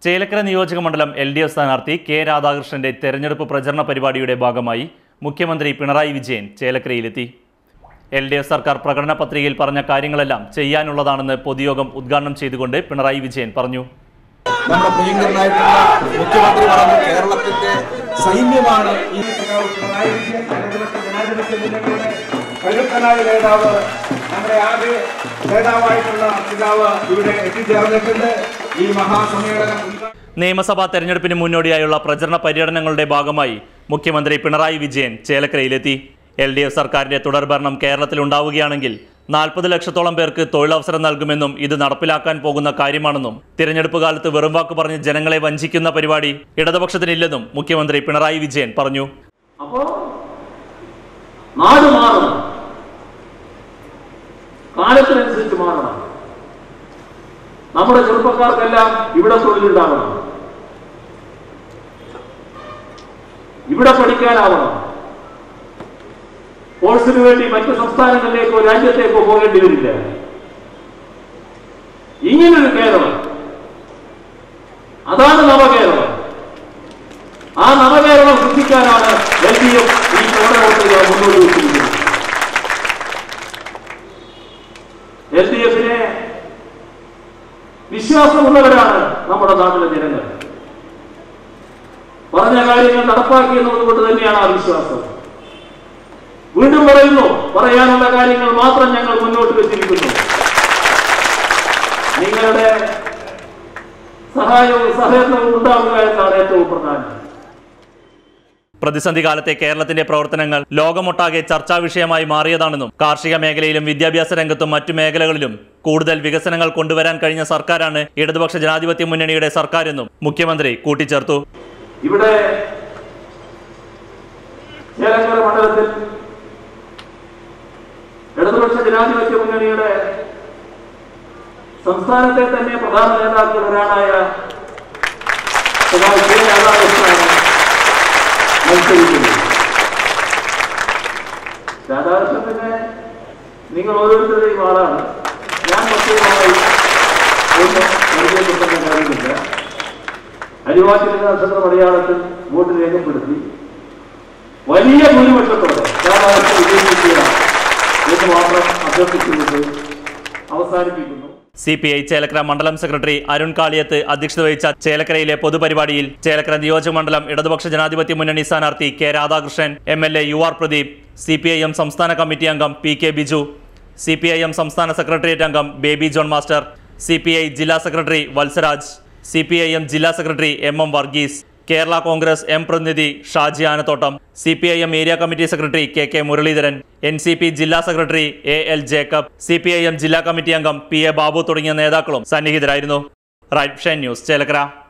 ചേലക്കര നിയോജക മണ്ഡലം L D F സ്ഥാനാർത്ഥി കെ രാധാകൃഷ്ണന്റെ തെരഞ്ഞെടുപ്പ് പ്രചരണ പരിപാടിയുടെ ഭാഗമായി മുഖ്യമന്ത്രി പിണറായി വിജയൻ ചേലക്കരയിലെത്തി എൽ ഡി എഫ് സർക്കാർ പ്രകടന പത്രികയിൽ പറഞ്ഞ കാര്യങ്ങളെല്ലാം ചെയ്യാനുള്ളതാണെന്ന് പൊതുയോഗം ഉദ്ഘാടനം ചെയ്തുകൊണ്ട് പിണറായി വിജയൻ പറഞ്ഞു നമ്മുടെ പ്രിയങ്കരനായിട്ടുള്ള മുഖ്യമന്ത്രി പറഞ്ഞു കേരളത്തിന്റെ സൈന്യമാണ് ഈ കരുത്തനായ നേതാവ് നമ്മുടെ ആദ്യ നേതാവായിട്ടുള്ള പിതാവ് ഇവിടെ എത്തിച്ചേർന്നിട്ടുണ്ട് ഈ മഹാസമ്മേളനം ഉദ്ഘാടനം നിയമസഭാ തെരഞ്ഞെടുപ്പിന് മുന്നോടിയായുള്ള പ്രചരണ പര്യടനങ്ങളുടെ ഭാഗമായി മുഖ്യമന്ത്രി പിണറായി വിജയൻ ചേലക്കരയിലെത്തി എൽ ഡി എഫ് സർക്കാരിന്റെ തുടർഭരണം കേരളത്തിൽ ഉണ്ടാവുകയാണെങ്കിൽ നാൽപ്പത് ലക്ഷത്തോളം പേർക്ക് തൊഴിലവസരം നൽകുമെന്നും ഇത് നടപ്പിലാക്കാൻ പോകുന്ന കാര്യമാണെന്നും തിരഞ്ഞെടുപ്പ് കാലത്ത് വെറും വാക്ക് പറഞ്ഞ് ജനങ്ങളെ വഞ്ചിക്കുന്ന പരിപാടി ഇടതുപക്ഷത്തിനില്ലെന്നും മുഖ്യമന്ത്രി പിണറായി വിജയൻ പറഞ്ഞു അപ്പോ നാട് മാറണം കാലത്തിനനുസരിച്ച് മാറണം നമ്മുടെ ചെറുപ്പക്കാർക്കെല്ലാം ഇവിടെ തൊഴിലുണ്ടാവണം ഇവിടെ പഠിക്കാനാവണം കോഴ്സിന് വേണ്ടി മറ്റു സംസ്ഥാനങ്ങളിലേക്കോ രാജ്യത്തേക്കോ പോകേണ്ടി വരില്ല ഇങ്ങനൊരു കേരളം അതാണ് നവകേരളം ആ നവകേരളം സൃഷ്ടിക്കാനാണ് എൽ ഡി എഫ് ഈ കോടകോട്ടയ മുന്നോട്ട് വെച്ചിരിക്കുന്നത് എൽ ഡി എഫിനെ വിശ്വാസമുള്ളവരാണ് നമ്മുടെ നാട്ടിലെ ജനങ്ങൾ പറഞ്ഞ കാര്യങ്ങൾ നടപ്പാക്കി എന്നുള്ളത് തന്നെയാണ് ആ വിശ്വാസം വീണ്ടും പറയുന്നു പറയാനുള്ള കാര്യങ്ങൾ മാത്രം ഞങ്ങൾ മുന്നോട്ട് വെച്ചിരിക്കുന്നു നിങ്ങളുടെ സഹായവും സഹകരണവും ഉണ്ടാവുക എന്നാണ് ഏറ്റവും പ്രധാനം പ്രതിസന്ധി കാലത്തെ കേരളത്തിന്റെ പ്രവർത്തനങ്ങൾ ലോകമൊട്ടാകെ ചർച്ചാ വിഷയമായി മാറിയതാണെന്നും കാർഷിക മേഖലയിലും വിദ്യാഭ്യാസ രംഗത്തും മറ്റു മേഖലകളിലും കൂടുതൽ വികസനങ്ങൾ കൊണ്ടുവരാൻ കഴിഞ്ഞ സർക്കാരാണ് ഇടതുപക്ഷ ജനാധിപത്യ മുന്നണിയുടെ സർക്കാരെന്നും മുഖ്യമന്ത്രി കൂട്ടിച്ചേർത്തു ഇവിടെ ചേലക്കര മണ്ഡലത്തിൽ ഇടതുപക്ഷ ജനാധിപത്യ മുന്നണിയുടെ സംസ്ഥാനത്തെ തന്നെ പ്രധാന നേതാക്കളിൽ ഒരാളായ സഖാവ് കെ. രാധാകൃഷ്ണനാണ് മത്സരിക്കുന്നത് രാധാകൃഷ്ണൻ പിന്നെ നിങ്ങൾ ഓരോരുത്തരുടെയും ആളാണ് ഞാൻ പ്രത്യേകമായി ഒന്നും പരിചയപ്പെടുത്തേണ്ട കാര്യമില്ല അരിവാച്ചിലെ നക്ഷത്ര അടയാളത്തിൽ വോട്ട് രേഖപ്പെടുത്തി വലിയ ഭൂരിപക്ഷത്തോടെ രാധാകൃഷ്ണൻ വിജയിക്കുക എന്ന് മാത്രം അഭ്യർത്ഥിച്ചുകൊണ്ട് അവസാനിപ്പിക്കുന്നു സി പി ഐ ചേലക്കര മണ്ഡലം സെക്രട്ടറി അരുൺ കാളിയത്ത് അധ്യക്ഷത വഹിച്ച ചേലക്കരയിലെ പൊതുപരിപാടിയിൽ ചേലക്കര നിയോജക മണ്ഡലം ഇടതുപക്ഷ ജനാധിപത്യ മുന്നണി സ്ഥാനാർത്ഥി K Radhakrishnan M L A U R Pradeep C P I M സംസ്ഥാന കമ്മിറ്റി അംഗം P K Biju C P I M സംസ്ഥാന സെക്രട്ടേറിയറ്റ് അംഗം Baby John master C P I ജില്ലാ secretary Valsaraj C P I M ജില്ലാ secretary M M Varghese Kerala Congress M പ്രതിനിധി Shaji Anathottam C P I M area committee secretary K K Muraleedharan N C P ജില്ലാ secretary A L Jacob C P I M ജില്ലാ committee അംഗം P A Babu തുടങ്ങിയ നേതാക്കളും സന്നിഹിതരായിരുന്നു right ഷൻ news Chelakkara